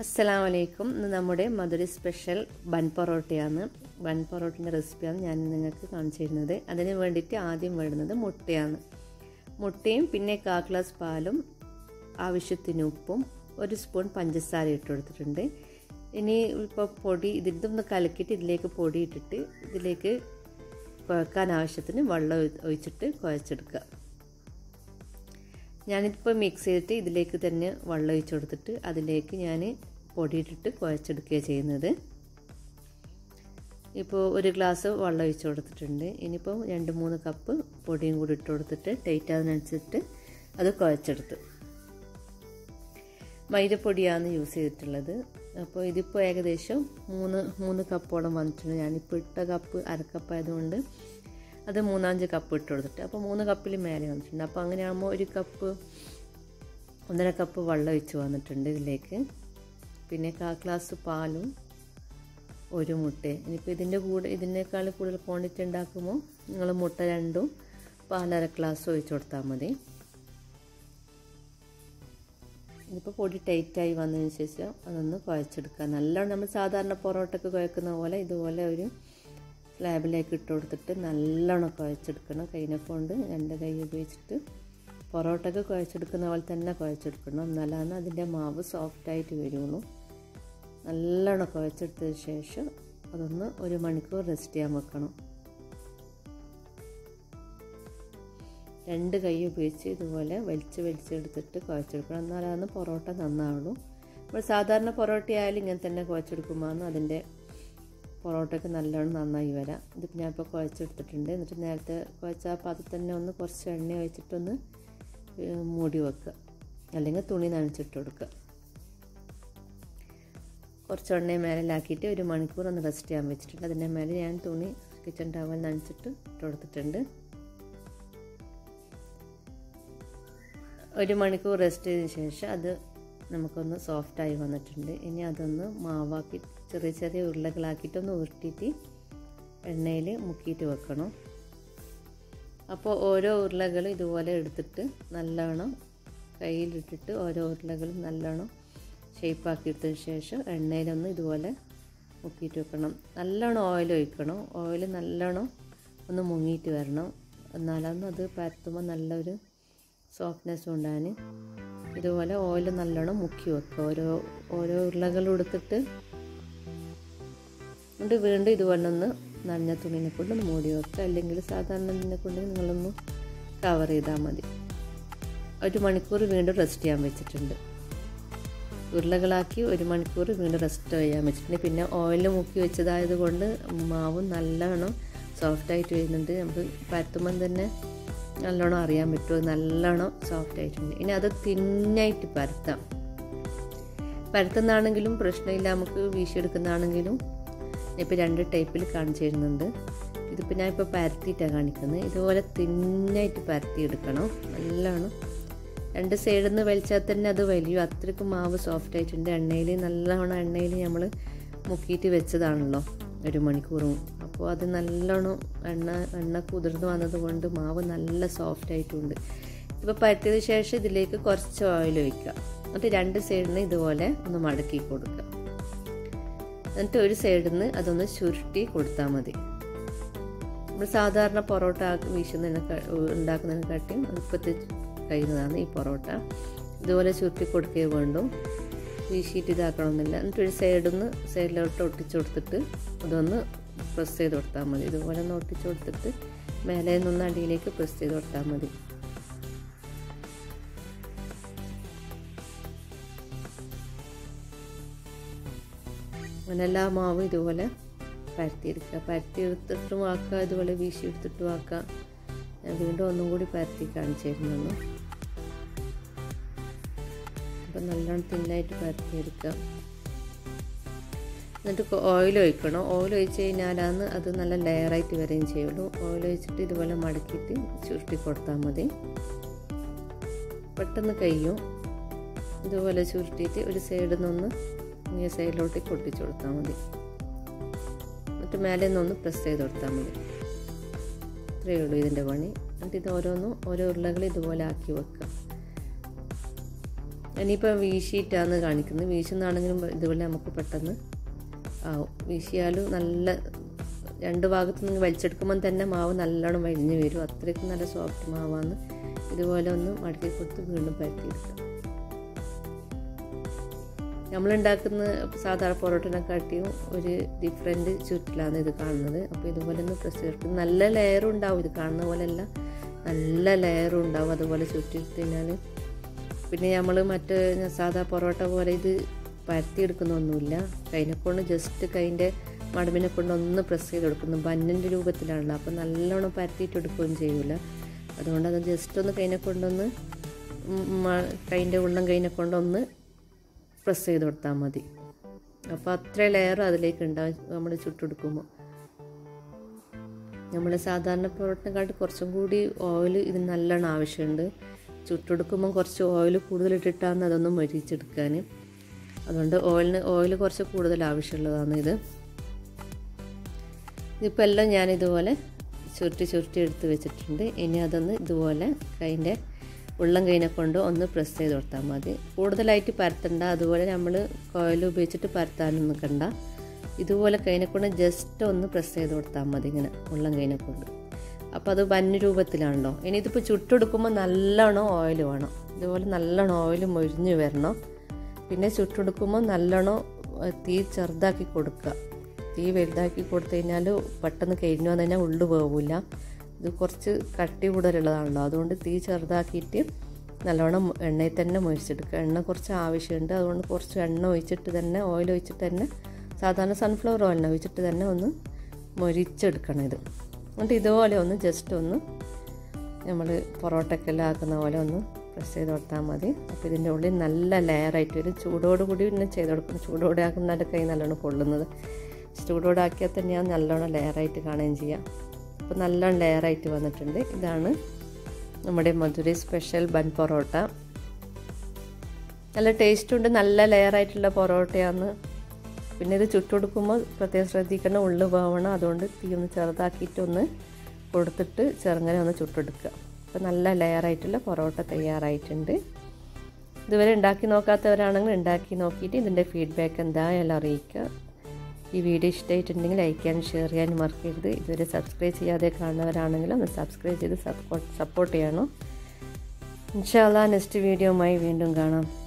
അസ്സലാം വലൈക്കും ഇന്ന് നമ്മുടെ മധുര സ്പെഷ്യൽ ബൻ പൊറോട്ടയാണ് ബൻ പൊറോട്ടൻ്റെ റെസിപ്പിയാണ് ഞാൻ നിങ്ങൾക്ക് കാണിച്ചു തരുന്നത് അതിന് വേണ്ടിയിട്ട് ആദ്യം വേണ്ടുന്നത് മുട്ടയാണ് മുട്ടയും പിന്നെ കാ ഗ്ലാസ് പാലും ആവശ്യത്തിന് ഉപ്പും ഒരു സ്പൂൺ പഞ്ചസാര ഇട്ട് കൊടുത്തിട്ടുണ്ട് ഇനി ഇപ്പോൾ പൊടി ഇതൊന്ന് കലക്കിയിട്ട് ഇതിലേക്ക് പൊടി ഇട്ടിട്ട് ഇതിലേക്ക് കുഴക്കാൻ ആവശ്യത്തിന് വെള്ളം ഒഴിച്ചിട്ട് കുഴച്ചെടുക്കുക ഞാനിപ്പോൾ മിക്സ് ചെയ്തിട്ട് ഇതിലേക്ക് തന്നെ വെള്ളം ഒഴിച്ച് കൊടുത്തിട്ട് അതിലേക്ക് ഞാൻ പൊടിയിട്ടിട്ട് കുഴച്ചെടുക്കുകയാണ് ചെയ്യുന്നത് ഇപ്പോൾ ഒരു ഗ്ലാസ് വെള്ളം ഒഴിച്ച് കൊടുത്തിട്ടുണ്ട് ഇനിയിപ്പോൾ രണ്ട് മൂന്ന് കപ്പ് പൊടിയും കൂടി ഇട്ട് കൊടുത്തിട്ട് ടൈറ്റ് അതിനനുസരിച്ചിട്ട് അത് കുഴച്ചെടുത്ത് മൈദപ്പൊടിയാണ് യൂസ് ചെയ്തിട്ടുള്ളത് അപ്പോൾ ഇതിപ്പോൾ ഏകദേശം മൂന്ന് മൂന്ന് കപ്പോളം വന്നിട്ടുണ്ട് ഞാനിപ്പോൾ ഇട്ട കപ്പ് അരക്കപ്പായതുകൊണ്ട് അത് മൂന്നാഞ്ച് കപ്പ് ഇട്ട് കൊടുത്തിട്ട് അപ്പോൾ മൂന്ന് കപ്പിൽ മേലെ വന്നിട്ടുണ്ട് അപ്പോൾ അങ്ങനെയാകുമ്പോൾ ഒരു കപ്പ് ഒന്നര കപ്പ് വെള്ളം ഒഴിച്ച് വന്നിട്ടുണ്ട് ഇതിലേക്ക് പിന്നെ കാ ഗ്ലാസ് പാലും ഒരു മുട്ട ഇനിയിപ്പോൾ ഇതിൻ്റെ കൂടെ ഇതിനേക്കാൾ കൂടുതൽ ക്വാണ്ടിറ്റി ഉണ്ടാക്കുമ്പോൾ നിങ്ങൾ മുട്ട രണ്ടും പാലര ഗ്ലാസ് ഒഴിച്ച് കൊടുത്താൽ മതി ഇതിപ്പോൾ പൊടി ടൈറ്റായി വന്നതിന് ശേഷം അതൊന്ന് കുഴച്ചെടുക്കുക നല്ലോണം നമ്മൾ സാധാരണ പൊറോട്ടയ്ക്ക് കുഴക്കുന്ന പോലെ ഇതുപോലെ ഒരു സ്ലാബിലേക്ക് ഇട്ട് കൊടുത്തിട്ട് നല്ലോണം കുഴച്ചെടുക്കണം കൈനെ കൊണ്ട് രണ്ട് കൈ ഉപയോഗിച്ചിട്ട് പൊറോട്ടയ്ക്ക് കുഴച്ചെടുക്കുന്ന പോലെ തന്നെ കുഴച്ചെടുക്കണം എന്നാലാണ് അതിൻ്റെ മാവ് സോഫ്റ്റായിട്ട് വരുള്ളൂ നല്ലോണം കുഴച്ചെടുത്തതിന് ശേഷം അതൊന്ന് ഒരു മണിക്കൂർ റെസ്റ്റ് ചെയ്യാൻ വെക്കണം രണ്ട് കൈ ഉപയോഗിച്ച് ഇതുപോലെ വലിച്ച് വലിച്ചെടുത്തിട്ട് കുഴച്ചെടുക്കണം എന്നാലാണ് പൊറോട്ട നന്നാവുള്ളൂ നമ്മൾ സാധാരണ പൊറോട്ട ആയാലും ഇങ്ങനെ തന്നെ കുഴച്ചെടുക്കുമ്പോൾ അതിൻ്റെ പൊറോട്ടയ്ക്ക് നല്ലോണം നന്നായി വരാം ഇതിപ്പോൾ ഞാനിപ്പോൾ കുഴച്ചെടുത്തിട്ടുണ്ട് എന്നിട്ട് നേരത്തെ കുഴച്ച ആ പാത്രത്തിൽ തന്നെ ഒന്ന് കുറച്ച് എണ്ണ ഒഴിച്ചിട്ടൊന്ന് മൂടി വെക്കുക അല്ലെങ്കിൽ തുണി നനച്ചിട്ട് കൊടുക്കുക കുറച്ച് എണ്ണയും മേലിലാക്കിയിട്ട് ഒരു മണിക്കൂർ ഒന്ന് റെസ്റ്റ് ചെയ്യാൻ വെച്ചിട്ടുണ്ട് അതിൻ്റെ മേലെ ഞാൻ തുണി കിച്ചൺ ടവൽ നനച്ചിട്ട് ഇട്ട് കൊടുത്തിട്ടുണ്ട് ഒരു മണിക്കൂർ റെസ്റ്റ് ചെയ്തതിന് ശേഷം അത് നമുക്കൊന്ന് സോഫ്റ്റായി വന്നിട്ടുണ്ട് ഇനി അതൊന്ന് മാവാക്കി ചെറിയ ചെറിയ ഉരുളകളാക്കിയിട്ടൊന്ന് ഉരുട്ടിയിട്ട് എണ്ണയിൽ മുക്കിയിട്ട് വെക്കണം അപ്പോൾ ഓരോ ഉരുളകൾ ഇതുപോലെ എടുത്തിട്ട് നല്ലോണം കയ്യിലിട്ടിട്ട് ഓരോ ഉരുളകളും നല്ലോണം ഷേപ്പാക്കി എടുത്തതിന് ശേഷം എണ്ണയിലൊന്ന് ഇതുപോലെ മുക്കിയിട്ട് വെക്കണം നല്ലോണം ഓയിൽ ഒഴിക്കണം ഓയിൽ നല്ലോണം ഒന്ന് മുങ്ങിയിട്ട് വരണം എന്നാലൊന്നും അത് പരത്തുമ്പോൾ നല്ലൊരു സോഫ്റ്റ്നെസ് ഉണ്ടാകാൻ ഇതുപോലെ ഓയിൽ നല്ലോണം മുക്കി വെക്കുക ഓരോ ഓരോ ഉരുളകൾ എടുത്തിട്ട് എന്നിട്ട് വീണ്ടും ഇതുപോലെ ഒന്ന് നനഞ്ഞ തുണിനെ കൊണ്ട് മൂടി വെക്കുക അല്ലെങ്കിൽ സാധാരണ ഇതിനെ കൊണ്ട് നിങ്ങളൊന്ന് കവർ ചെയ്താൽ മതി ഒരു മണിക്കൂർ വീണ്ടും റെസ്റ്റ് ചെയ്യാൻ വെച്ചിട്ടുണ്ട് ഉരുളകളാക്കി ഒരു മണിക്കൂർ വീണ്ടും റെസ്റ്റ് ചെയ്യാൻ വെച്ചിട്ടുണ്ട് പിന്നെ ഓയിൽ മുക്കി വെച്ചതായത് കൊണ്ട് മാവ് നല്ലോണം സോഫ്റ്റായിട്ട് വരുന്നുണ്ട് നമുക്ക് പരത്തുമ്പം തന്നെ നല്ലോണം അറിയാൻ പറ്റുമോ നല്ലോണം സോഫ്റ്റ് ആയിട്ടുണ്ട് ഇനി അത് തിന്നായിട്ട് പരത്താം പരത്തുന്നതാണെങ്കിലും പ്രശ്നമില്ല നമുക്ക് വീശിയെടുക്കുന്നതാണെങ്കിലും ഇപ്പോൾ രണ്ട് ടൈപ്പിൽ കാണിച്ചു തരുന്നുണ്ട് ഇതിപ്പോൾ ഞാൻ ഇപ്പോൾ പരത്തിയിട്ടാണ് കാണിക്കുന്നത് ഇതുപോലെ തിന്നായിട്ട് പരത്തിയെടുക്കണം നല്ലോണം രണ്ട് സൈഡിൽ നിന്ന് വലിച്ചാൽ തന്നെ അത് വലിയ അത്രയ്ക്ക് മാവ് സോഫ്റ്റ് ആയിട്ടുണ്ട് എണ്ണയിൽ നല്ലോണം എണ്ണയിൽ നമ്മൾ മുക്കിയിട്ട് വെച്ചതാണല്ലോ ഒരു മണിക്കൂറും അപ്പോൾ അത് നല്ലോണം എണ്ണ എണ്ണ കുതിർന്ന് വന്നത് കൊണ്ട് മാവ് നല്ല സോഫ്റ്റ് ആയിട്ടുണ്ട് ഇപ്പോൾ പരത്തിയതിന് ശേഷം ഇതിലേക്ക് കുറച്ച് ഓയിൽ ഒഴിക്കുക എന്നിട്ട് രണ്ട് സൈഡിൽ നിന്ന് ഇതുപോലെ ഒന്ന് മടക്കി കൊടുക്കുക എന്നിട്ട് ഒരു സൈഡിൽ നിന്ന് അതൊന്ന് ചുരുട്ടി കൊടുത്താൽ മതി നമ്മൾ സാധാരണ പൊറോട്ട വീശുന്നതിനെ ഉണ്ടാക്കുന്നതിനെക്കാട്ടിയും എളുപ്പത്തിൽ കഴിയുന്നതാണ് ഈ പൊറോട്ട ഇതുപോലെ ചുരുട്ടി കൊടുക്കുകയോ വേണ്ടു വീശിയിട്ട് ഇതാക്കണമെന്നില്ല എന്നിട്ട് ഒരു സൈഡിൽ നിന്ന് സൈഡിലോട്ട് ഒട്ടിച്ചു കൊടുത്തിട്ട് അതൊന്ന് പ്രസ് ചെയ്ത് കൊടുത്താൽ മതി ഇതുപോലെ ഒന്ന് ഒട്ടിച്ചു കൊടുത്തിട്ട് മേലെ നിന്ന് അടിയിലേക്ക് പ്രസ് ചെയ്ത് കൊടുത്താൽ മതി അങ്ങനെ എല്ലാ മാവും ഇതുപോലെ പരത്തിയെടുക്കുക പരത്തിയെടുത്തിട്ടും ആക്കുക ഇതുപോലെ വീശി എടുത്തിട്ടും ആക്കുക ഞാൻ വീണ്ടും ഒന്നും കൂടി പരത്തി കാണിച്ചു തരുന്നു അപ്പം നല്ലോണം തിന്നായിട്ട് പരത്തിയെടുക്കുക എന്നിട്ട് ഓയിൽ ഒഴിക്കണം ഓയിൽ ഒഴിച്ച് കഴിഞ്ഞാലാണ് അത് നല്ല ലെയറായിട്ട് വരികയും ചെയ്യുള്ളൂ ഓയിൽ ഒഴിച്ചിട്ട് ഇതുപോലെ മടക്കിയിട്ട് ചുരുട്ടി കൊടുത്താൽ മതി പെട്ടെന്ന് കഴിയും ഇതുപോലെ ചുരുട്ടിയിട്ട് ഒരു സൈഡിൽ നിന്നൊന്ന് ഈ സൈഡിലോട്ട് പൊട്ടിച്ചു കൊടുത്താൽ മതി എന്നിട്ട് മേലെ നിന്നൊന്ന് പ്രസ് ചെയ്ത് കൊടുത്താൽ മതി ഇത്രയേ ഉള്ളൂ ഇതിൻ്റെ പണി എന്നിട്ട് ഇത് ഓരോന്നും ഓരോ ഉരുളകൾ ഇതുപോലെ ആക്കി വെക്കുക ഇനിയിപ്പോൾ വീശിയിട്ടാണ് കാണിക്കുന്നത് വീശുന്നതാണെങ്കിലും ഇതുപോലെ നമുക്ക് പെട്ടെന്ന് ആവും വീശിയാലും നല്ല രണ്ട് ഭാഗത്തു നിന്ന് വലിച്ചെടുക്കുമ്പം തന്നെ മാവ് നല്ലോണം വലിഞ്ഞ് വരും അത്രയ്ക്കും നല്ല സോഫ്റ്റ് മാവാണ് ഇതുപോലെ ഒന്ന് മടക്കി കൊടുത്ത് വീണ്ടും പരത്തിയെടുക്കാം നമ്മളുണ്ടാക്കുന്ന സാധാരണ പൊറോട്ടിനെക്കാട്ടിയും ഒരു ഡിഫറെൻറ്റ് ചുറ്റിലാണ് ഇത് കാണുന്നത് അപ്പോൾ ഇതുപോലെ ഒന്ന് പ്രസ് ചെയ്തെടുക്കും നല്ല ലെയറും ഉണ്ടാവും ഇത് കാണുന്ന പോലെയല്ല നല്ല ലെയറും ഉണ്ടാവും അതുപോലെ ചുറ്റിട്ടിനാൽ പിന്നെ നമ്മൾ മറ്റ് സാധാ പൊറോട്ട പോലെ ഇത് പരത്തിയെടുക്കുന്നൊന്നുമില്ല കൈനെ കൊണ്ട് ജസ്റ്റ് കൈൻ്റെ മടമ്പിനെ കൊണ്ട് ഒന്ന് പ്രസ് ചെയ്ത് കൊടുക്കുന്നു ബന്നിൻ്റെ രൂപത്തിലാണല്ലോ അപ്പോൾ നല്ലോണം പരത്തിയിട്ട് എടുക്കുകയും ചെയ്യൂല അതുകൊണ്ട് അത് ജസ്റ്റ് ഒന്ന് കൈനെ കൊണ്ടൊന്ന് കൈൻ്റെ ഉള്ളം കൈനെ കൊണ്ടൊന്ന് പ്രസ് ചെയ്ത് കൊടുത്താൽ മതി അപ്പോൾ അത്ര ലെയർ അതിലേക്ക് ഉണ്ടാവും നമ്മൾ ചുട്ടെടുക്കുമ്പോൾ നമ്മൾ സാധാരണ പൊറോട്ടിനെക്കാട്ടി കുറച്ചും കൂടി ഓയിൽ ഇത് നല്ലോണം ആവശ്യമുണ്ട് ചുട്ടെടുക്കുമ്പോൾ കുറച്ച് ഓയിൽ കൂടുതൽ ഇട്ടിട്ടാണ് അതൊന്ന് മരിച്ചെടുക്കാൻ അതുകൊണ്ട് ഓയിലിന് ഓയിൽ കുറച്ച് കൂടുതൽ ആവശ്യമുള്ളതാണ് ഇത് ഇതിപ്പോൾ എല്ലാം ഞാൻ ഇതുപോലെ ചുരുട്ടി ചുരുട്ടി എടുത്ത് വെച്ചിട്ടുണ്ട് ഇനി അതൊന്ന് ഇതുപോലെ കൈൻ്റെ ഉള്ളം കൈനെ കൊണ്ട് ഒന്ന് പ്രസ് ചെയ്ത് കൊടുത്താൽ മതി കൂടുതലായിട്ട് പരത്തണ്ട അതുപോലെ നമ്മൾ കോയിൽ ഉപയോഗിച്ചിട്ട് പരത്താനും നിൽക്കണ്ട ഇതുപോലെ കൈനെ കൊണ്ട് ജസ്റ്റ് ഒന്ന് പ്രസ് ചെയ്ത് കൊടുത്താൽ മതി ഇങ്ങനെ ഉള്ളം കൈനെ കൊണ്ട് അപ്പോൾ അത് ബന്ന് രൂപത്തിലാണല്ലോ ഇനി ഇതിപ്പോൾ ചുട്ടെടുക്കുമ്പോൾ നല്ലോണം ഓയിൽ വേണം ഇതുപോലെ നല്ലോണം ഓയിൽ മൊരിഞ്ഞ് വരണം പിന്നെ ചുട്ടെടുക്കുമ്പോൾ നല്ലോണം തീ ചെറുതാക്കി കൊടുക്കുക തീ വലുതാക്കി കൊടുത്തു കഴിഞ്ഞാൽ പെട്ടെന്ന് കഴിഞ്ഞു വന്നു കഴിഞ്ഞാൽ ഉള്ളു പോകില്ല ഇത് കുറച്ച് കട്ടി കൂടുതലുള്ളതാണല്ലോ അതുകൊണ്ട് തീ ചെറുതാക്കിയിട്ട് നല്ലോണം എണ്ണയിൽ തന്നെ മൊരിച്ചെടുക്കുക എണ്ണ കുറച്ച് ആവശ്യമുണ്ട് അതുകൊണ്ട് കുറച്ച് എണ്ണ ഒഴിച്ചിട്ട് തന്നെ ഓയിൽ ഒഴിച്ചിട്ട് തന്നെ സാധാരണ സൺഫ്ലവർ ഓയിലിനെ ഒഴിച്ചിട്ട് തന്നെ ഒന്ന് മൊരിച്ചെടുക്കണം ഇത് എന്നിട്ട് ഇതുപോലെ ഒന്ന് ജസ്റ്റ് ഒന്ന് നമ്മൾ പൊറോട്ടക്കെല്ലാം ആക്കുന്ന പോലെ ഒന്ന് പ്രസ് ചെയ്ത് കൊടുത്താൽ മതി അപ്പോൾ ഇതിൻ്റെ ഉള്ളിൽ നല്ല ലെയറായിട്ട് വരും ചൂടോട് കൂടി പിന്നെ ചെയ്ത് കൊടുക്കണം ചൂടോടെ ആക്കുന്നതിൻ്റെ കൈ നല്ലോണം കൊള്ളുന്നത് ചൂടോടെ ആക്കിയാൽ തന്നെയാണ് നല്ലോണം ലെയറായിട്ട് കാണുകയും ചെയ്യാം അപ്പോൾ നല്ലോണം ലെയറായിട്ട് വന്നിട്ടുണ്ട് ഇതാണ് നമ്മുടെ മധുരൈ സ്പെഷ്യൽ ബൻ പൊറോട്ട നല്ല ടേസ്റ്റുണ്ട് നല്ല ലെയറായിട്ടുള്ള പൊറോട്ടയാണ് പിന്നെ ഇത് ചുട്ടുകൊടുക്കുമ്പോൾ പ്രത്യേകം ശ്രദ്ധിക്കണം ഉള്ളു പോവണം അതുകൊണ്ട് തീ ഒന്ന് ചെറുതാക്കിയിട്ടൊന്ന് കൊടുത്തിട്ട് ചെറുങ്ങനെ ഒന്ന് ചുട്ടെടുക്കുക അപ്പോൾ നല്ല ലെയറായിട്ടുള്ള പൊറോട്ട തയ്യാറായിട്ടുണ്ട് ഇതുവരെ ഉണ്ടാക്കി നോക്കാത്തവരാണെങ്കിൽ ഉണ്ടാക്കി നോക്കിയിട്ട് ഇതിൻ്റെ ഫീഡ്ബാക്ക് എന്തായാലും അറിയിക്കുക ഈ വീഡിയോ ഇഷ്ടമായിട്ടുണ്ടെങ്കിൽ ലൈക്ക് ചെയ്യാനും ഷെയർ ചെയ്യാനും മറക്കരുത് ഇതുവരെ സബ്സ്ക്രൈബ് ചെയ്യാതെ കാണുന്നവരാണെങ്കിൽ ഒന്ന് സബ്സ്ക്രൈബ് ചെയ്ത് സപ്പോർട്ട് സപ്പോർട്ട് ചെയ്യണം ഇൻഷാല്ല നെക്സ്റ്റ് വീഡിയോയുമായി വീണ്ടും കാണാം